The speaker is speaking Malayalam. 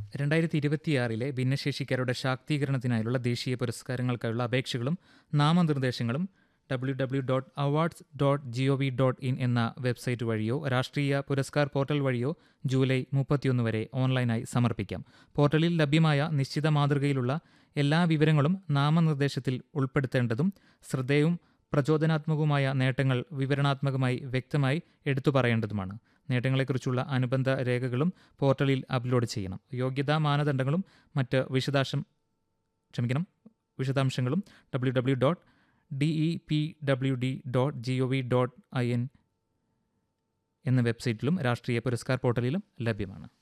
രണ്ടായിരത്തി ഇരുപത്തിയാറിലെ ഭിന്നശേഷിക്കാരുടെ ശാക്തീകരണത്തിനായുള്ള ദേശീയ പുരസ്കാരങ്ങൾക്കായുള്ള അപേക്ഷകളും നാമനിർദ്ദേശങ്ങളും W W dot awards dot G O V dot in എന്ന വെബ്സൈറ്റ് വഴിയോ രാഷ്ട്രീയ പുരസ്കാർ പോർട്ടൽ വഴിയോ ജൂലൈ മുപ്പത്തിയൊന്ന് വരെ ഓൺലൈനായി സമർപ്പിക്കാം പോർട്ടലിൽ ലഭ്യമായ നിശ്ചിത മാതൃകയിലുള്ള എല്ലാ വിവരങ്ങളും നാമനിർദ്ദേശത്തിൽ ഉൾപ്പെടുത്തേണ്ടതും ശ്രദ്ധേയവും പ്രചോദനാത്മകവുമായ നേട്ടങ്ങൾ വിവരണാത്മകമായി വ്യക്തമായി എടുത്തു പറയേണ്ടതുമാണ് നേട്ടങ്ങളെക്കുറിച്ചുള്ള അനുബന്ധ രേഖകളും പോർട്ടലിൽ അപ്ലോഡ് ചെയ്യണം യോഗ്യതാ മാനദണ്ഡങ്ങളും മറ്റ് വിശദാംശം ക്ഷമിക്കണം വിശദാംശങ്ങളും W W dot D E P W D dot G O V dot I N എന്ന വെബ്സൈറ്റിലും രാഷ്ട്രീയ പുരസ്കാർ പോർട്ടലിലും ലഭ്യമാണ്